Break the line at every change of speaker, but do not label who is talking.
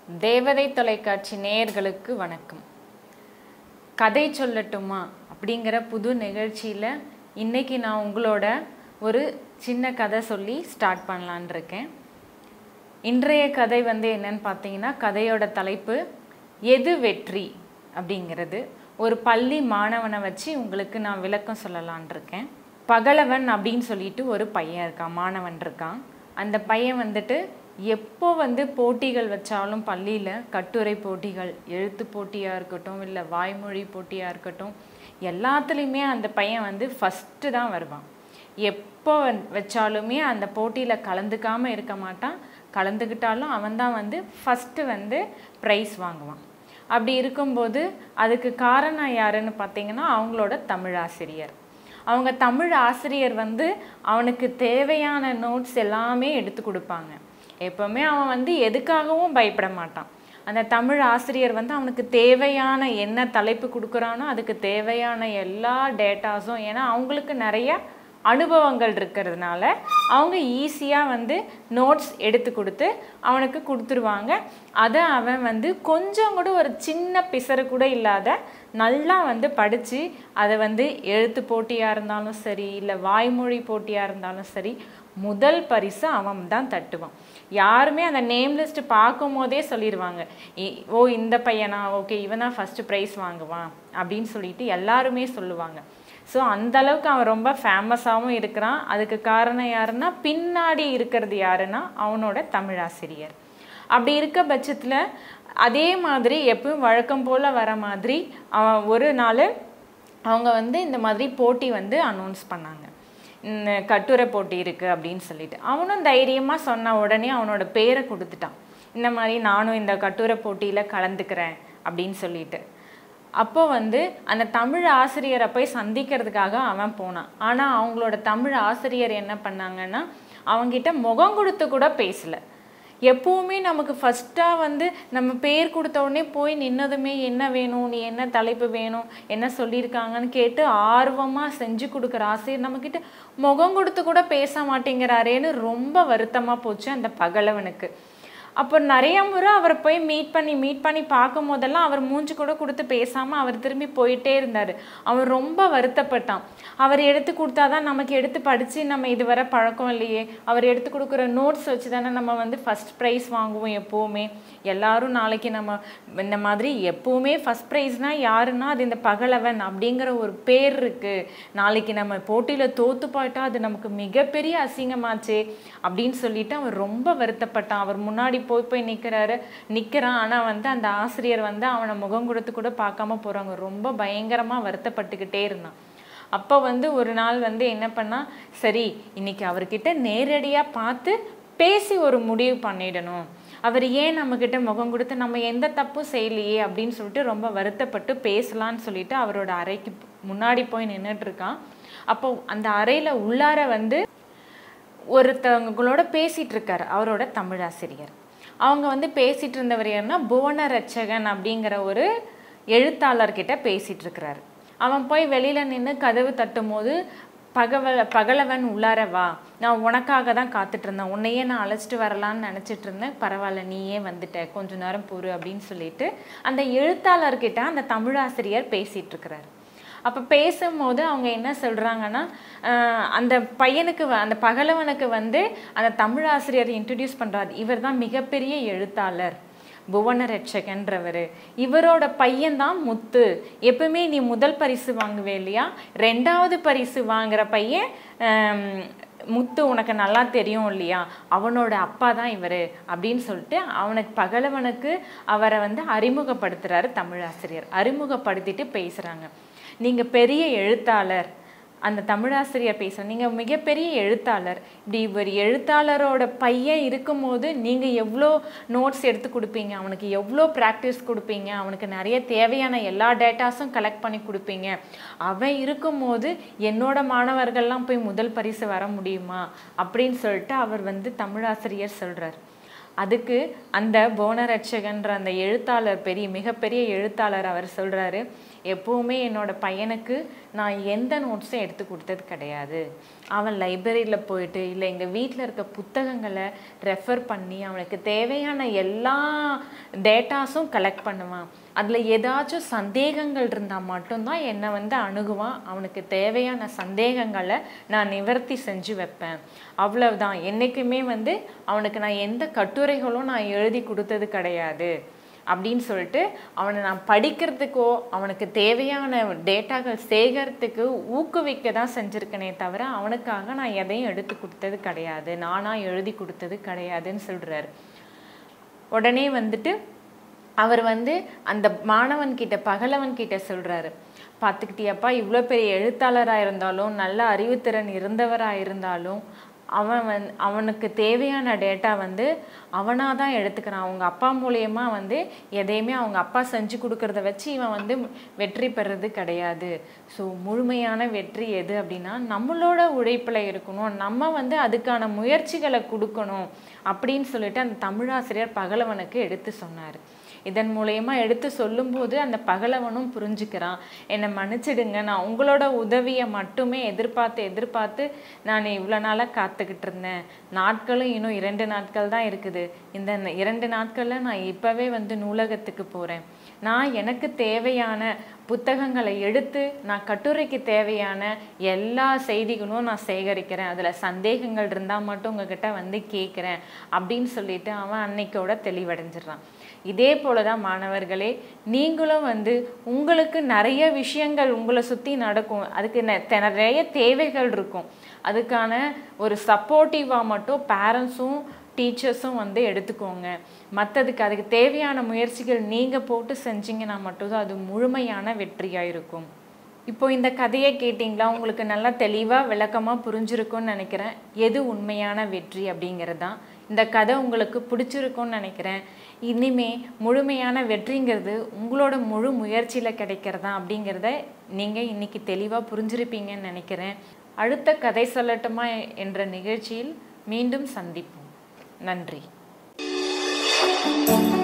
தேவதை தொலைக்காட்சி நேயர்களுக்கு வணக்கம் கதை சொல்லட்டுமா அப்படிங்கிற புது நிகழ்ச்சியில் இன்னைக்கு நான் உங்களோட ஒரு சின்ன கதை சொல்லி ஸ்டார்ட் பண்ணலான் இருக்கேன் இன்றைய கதை வந்து என்னன்னு பார்த்தீங்கன்னா கதையோட தலைப்பு எது வெற்றி அப்படிங்கிறது ஒரு பள்ளி மாணவனை வச்சு உங்களுக்கு நான் விளக்கம் சொல்லலான் இருக்கேன் பகலவன் அப்படின்னு சொல்லிட்டு ஒரு பையன் இருக்கான் மாணவன் இருக்கான் அந்த பையன் வந்துட்டு எப்போ வந்து போட்டிகள் வச்சாலும் பள்ளியில் கட்டுரை போட்டிகள் எழுத்து போட்டியாக இருக்கட்டும் இல்லை வாய்மொழி போட்டியாக இருக்கட்டும் எல்லாத்துலேயுமே அந்த பையன் வந்து ஃபஸ்ட்டு தான் வருவான் எப்போ வச்சாலுமே அந்த போட்டியில் கலந்துக்காமல் இருக்க மாட்டான் கலந்துக்கிட்டாலும் அவன் தான் வந்து ஃபஸ்ட்டு வந்து ப்ரைஸ் வாங்குவான் அப்படி இருக்கும்போது அதுக்கு காரணம் யாருன்னு பார்த்தீங்கன்னா அவங்களோட தமிழ் ஆசிரியர் அவங்க தமிழ் ஆசிரியர் வந்து அவனுக்கு தேவையான நோட்ஸ் எல்லாமே எடுத்து கொடுப்பாங்க எப்போவுமே அவன் வந்து எதுக்காகவும் பயப்பட மாட்டான் அந்த தமிழ் ஆசிரியர் வந்து அவனுக்கு தேவையான என்ன தலைப்பு கொடுக்குறானோ அதுக்கு தேவையான எல்லா டேட்டாஸும் ஏன்னா அவங்களுக்கு நிறைய அனுபவங்கள் இருக்கிறதுனால அவங்க ஈஸியாக வந்து நோட்ஸ் எடுத்து கொடுத்து அவனுக்கு கொடுத்துருவாங்க அதை அவன் வந்து கொஞ்சம் கூட ஒரு சின்ன பிசறு கூட இல்லாத நல்லா வந்து படித்து அதை வந்து எழுத்து போட்டியாக இருந்தாலும் சரி இல்லை வாய்மொழி போட்டியாக இருந்தாலும் சரி முதல் பரிசு அவன் தான் தட்டுவான் யாருமே அந்த நேம் லிஸ்ட் பார்க்கும் போதே சொல்லிடுவாங்க ஓ இந்த பையனா ஓகே இவன் தான் ஃபஸ்ட்டு ப்ரைஸ் வாங்குவான் அப்படின்னு சொல்லிட்டு எல்லாருமே சொல்லுவாங்க ஸோ அந்த அளவுக்கு அவன் ரொம்ப ஃபேமஸாகவும் இருக்கிறான் அதுக்கு காரணம் யாருன்னா பின்னாடி இருக்கிறது யாருன்னா அவனோட தமிழாசிரியர் அப்படி இருக்க பட்சத்தில் அதே மாதிரி எப்பவும் வழக்கம் போல் வர மாதிரி அவன் ஒரு நாள் அவங்க வந்து இந்த மாதிரி போட்டி வந்து அனௌன்ஸ் பண்ணாங்க கட்டுரை போட்டி இருக்குது அப்படின்னு சொல்லிட்டு அவனும் தைரியமாக சொன்ன உடனே அவனோட பேரை கொடுத்துட்டான் இந்த மாதிரி நானும் இந்த கட்டுரை போட்டியில் கலந்துக்கிறேன் அப்படின்னு சொல்லிட்டு அப்போ வந்து அந்த தமிழ் ஆசிரியரை போய் சந்திக்கிறதுக்காக அவன் போனான் ஆனால் அவங்களோட தமிழ் ஆசிரியர் என்ன பண்ணாங்கன்னா அவங்கிட்ட முகம் கொடுத்து கூட பேசலை எப்பவுமே நமக்கு ஃபஸ்ட்டாக வந்து நம்ம பேர் கொடுத்த உடனே போய் நின்னதுமே என்ன வேணும் நீ என்ன தலைப்பு வேணும் என்ன சொல்லியிருக்காங்கன்னு கேட்டு ஆர்வமாக செஞ்சு கொடுக்குற ஆசிரியர் நம்மக்கிட்ட முகம் கொடுத்து கூட பேச மாட்டேங்கிறாரேன்னு ரொம்ப வருத்தமாக போச்சு அந்த பகலவனுக்கு அப்போ நிறைய முறை அவரை போய் மீட் பண்ணி மீட் பண்ணி பார்க்கும் போதெல்லாம் அவர் மூஞ்சி கூட கொடுத்து பேசாமல் அவர் திரும்பி போயிட்டே இருந்தார் அவர் ரொம்ப வருத்தப்பட்டான் அவர் எடுத்து கொடுத்தாதான் நமக்கு எடுத்து படித்து நம்ம இதுவரை பழக்கம் இல்லையே அவர் எடுத்து கொடுக்குற நோட்ஸ் வச்சு தானே நம்ம வந்து ஃபஸ்ட் ப்ரைஸ் வாங்குவோம் எப்போவுமே எல்லாரும் நாளைக்கு நம்ம இந்த மாதிரி எப்போவுமே ஃபஸ்ட் ப்ரைஸ்னால் யாருன்னா அது இந்த பகலவன் அப்படிங்கிற ஒரு பேர் இருக்குது நாளைக்கு நம்ம போட்டியில் தோத்து போயிட்டா அது நமக்கு மிகப்பெரிய அசிங்கமாச்சே அப்படின்னு சொல்லிட்டு அவர் ரொம்ப வருத்தப்பட்டான் அவர் முன்னாடி போய் போய் நிற்கிறாரு நிற்கிறான் ஆனால் வந்து அந்த ஆசிரியர் வந்து அவனை முகம் கொடுத்து கூட பார்க்காம போகிறாங்க ரொம்ப பயங்கரமாக வருத்தப்பட்டுக்கிட்டே இருந்தான் அப்போ வந்து ஒரு நாள் வந்து என்ன பண்ணால் சரி இன்னைக்கு அவர்கிட்ட நேரடியாக பார்த்து பேசி ஒரு முடிவு பண்ணிடணும் அவர் ஏன் நம்மக்கிட்ட முகம் கொடுத்து நம்ம எந்த தப்பும் செய்யலையே அப்படின்னு சொல்லிட்டு ரொம்ப வருத்தப்பட்டு பேசலான்னு சொல்லிட்டு அவரோட அறைக்கு முன்னாடி போய் நின்றுட்டு இருக்கான் அப்போ அந்த அறையில் உள்ளார வந்து ஒருத்தவங்களோட பேசிகிட்டு இருக்காரு அவரோட தமிழாசிரியர் அவங்க வந்து பேசிகிட்டு இருந்தவர் யாருன்னா புவன ரட்சகன் அப்படிங்கிற ஒரு எழுத்தாளர்கிட்ட பேசிகிட்டு இருக்கிறாரு அவன் போய் வெளியில் நின்று கதவு தட்டும் போது பகவ பகலவன் உள்ளார வா நான் உனக்காக தான் காத்துட்டு இருந்தேன் உன்னையே நான் அழைச்சிட்டு வரலான்னு நினச்சிட்டு இருந்தேன் பரவாயில்ல நீயே வந்துட்ட கொஞ்ச நேரம் பொறு அப்படின்னு சொல்லிட்டு அந்த எழுத்தாளர்கிட்ட அந்த தமிழாசிரியர் பேசிகிட்டு இருக்கிறாரு அப்போ பேசும்போது அவங்க என்ன சொல்கிறாங்கன்னா அந்த பையனுக்கு அந்த பகலவனுக்கு வந்து அந்த தமிழ் ஆசிரியர் இன்ட்ரடியூஸ் பண்ணுறாரு இவர் தான் மிகப்பெரிய எழுத்தாளர் புவன ரட்சகன்றவர் இவரோட பையன்தான் முத்து எப்பவுமே நீ முதல் பரிசு வாங்குவே இல்லையா ரெண்டாவது பரிசு வாங்குற பையன் முத்து உனக்கு நல்லா தெரியும் இல்லையா அவனோட அப்பா தான் இவர் அப்படின்னு சொல்லிட்டு அவனுக்கு பகலவனுக்கு அவரை வந்து அறிமுகப்படுத்துகிறாரு தமிழாசிரியர் அறிமுகப்படுத்திட்டு பேசுகிறாங்க நீங்கள் பெரிய எழுத்தாளர் அந்த தமிழாசிரியர் பேசுகிற நீங்கள் மிகப்பெரிய எழுத்தாளர் இப்படி இவர் எழுத்தாளரோட பையன் இருக்கும்போது நீங்கள் எவ்வளோ நோட்ஸ் எடுத்து கொடுப்பீங்க அவனுக்கு எவ்வளோ ப்ராக்டிஸ் கொடுப்பீங்க அவனுக்கு நிறைய தேவையான எல்லா டேட்டாஸும் கலெக்ட் பண்ணி கொடுப்பீங்க அவன் இருக்கும்போது என்னோட மாணவர்கள்லாம் போய் முதல் பரிசு வர முடியுமா அப்படின்னு சொல்லிட்டு அவர் வந்து தமிழாசிரியர் சொல்கிறார் அதுக்கு அந்த போனரட்சகன்ற அந்த எழுத்தாளர் பெரிய மிகப்பெரிய எழுத்தாளர் அவர் சொல்கிறாரு எப்போவுமே என்னோட பையனுக்கு நான் எந்த நோட்ஸும் எடுத்து கொடுத்தது கிடையாது அவன் லைப்ரரியில் போயிட்டு இல்லை எங்கள் வீட்டில் இருக்க புத்தகங்களை ரெஃபர் பண்ணி அவனுக்கு தேவையான எல்லா டேட்டாஸும் கலெக்ட் பண்ணுவான் அதில் ஏதாச்சும் சந்தேகங்கள் இருந்தால் மட்டும்தான் என்னை வந்து அணுகுவான் அவனுக்கு தேவையான சந்தேகங்களை நான் நிவர்த்தி செஞ்சு வைப்பேன் அவ்வளவுதான் என்றைக்குமே வந்து அவனுக்கு நான் எந்த கட்டுரைகளும் நான் எழுதி கொடுத்தது கிடையாது அப்படின்னு சொல்லிட்டு அவனை நான் படிக்கிறதுக்கோ அவனுக்கு தேவையான டேட்டாக்கள் சேகரத்துக்கு ஊக்குவிக்க தான் செஞ்சுருக்கனே தவிர அவனுக்காக நான் எதையும் எடுத்து கொடுத்தது கிடையாது நானாக எழுதி கொடுத்தது கிடையாதுன்னு சொல்கிறாரு உடனே வந்துட்டு அவர் வந்து அந்த மாணவன் கிட்ட பகலவன் கிட்ட சொல்றாரு பார்த்துக்கிட்டியப்பா இவ்வளோ பெரிய எழுத்தாளராக இருந்தாலும் நல்ல அறிவுத்திறன் இருந்தவராக இருந்தாலும் அவன் வந் அவனுக்கு தேவையான டேட்டா வந்து அவனாக தான் எடுத்துக்கிறான் அவங்க அப்பா மூலயமா வந்து எதையுமே அவங்க அப்பா செஞ்சு கொடுக்கறத வச்சு இவன் வந்து வெற்றி பெறது கிடையாது ஸோ முழுமையான வெற்றி எது அப்படின்னா நம்மளோட உழைப்பில் இருக்கணும் நம்ம வந்து அதுக்கான முயற்சிகளை கொடுக்கணும் அப்படின்னு சொல்லிட்டு அந்த தமிழாசிரியர் பகலவனுக்கு எடுத்து சொன்னார் இதன் மூலயமா எடுத்து சொல்லும்போது அந்த பகலவனும் புரிஞ்சுக்கிறான் என்னை மன்னிச்சிடுங்க நான் உங்களோட உதவியை மட்டுமே எதிர்பார்த்து எதிர்பார்த்து நான் இவ்வளோ நாளாக காத்துக்கிட்டு இருந்தேன் நாட்களும் இன்னும் இரண்டு நாட்கள் தான் இருக்குது இந்த ந- இரண்டு நாட்களில் நான் இப்போவே வந்து நூலகத்துக்கு போகிறேன் நான் எனக்கு தேவையான புத்தகங்களை எடுத்து நான் கட்டுரைக்கு தேவையான எல்லா செய்திகளும் நான் சேகரிக்கிறேன் அதில் சந்தேகங்கள் இருந்தால் மட்டும் உங்ககிட்ட வந்து கேட்குறேன் அப்படின்னு சொல்லிட்டு அவன் அன்னைக்கோட தெளிவடைஞ்சிடுறான் இதே போல தான் மாணவர்களே நீங்களும் வந்து உங்களுக்கு நிறைய விஷயங்கள் உங்களை சுற்றி நடக்கும் அதுக்கு நெ- தெ- நிறைய தேவைகள் இருக்கும் அதுக்கான ஒரு சப்போர்ட்டிவாக மட்டும் பேரண்ட்ஸும் டீச்சர்ஸும் வந்து எடுத்துக்கோங்க மற்றதுக்கு அதுக்கு தேவையான முயற்சிகள் நீங்கள் போட்டு செஞ்சீங்கன்னா மட்டும்தான் அது முழுமையான வெற்றியாக இருக்கும் இப்போ இந்த கதையை கேட்டிங்களா உங்களுக்கு நல்லா தெளிவாக விளக்கமாக புரிஞ்சிருக்கும்னு நினைக்கிறேன் எது உண்மையான வெற்றி அப்படிங்கிறது தான் இந்த கதை உங்களுக்கு பிடிச்சிருக்கும்னு நினைக்கிறேன் இனிமே முழுமையான வெற்றிங்கிறது உங்களோட முழு முயற்சியில் கிடைக்கிறதா அப்படிங்கிறத நீங்கள் இன்னைக்கு தெளிவாக புரிஞ்சிருப்பீங்கன்னு நினைக்கிறேன் அடுத்த கதை சொல்லட்டுமா என்ற நிகழ்ச்சியில் மீண்டும் சந்திப்போம் நன்றி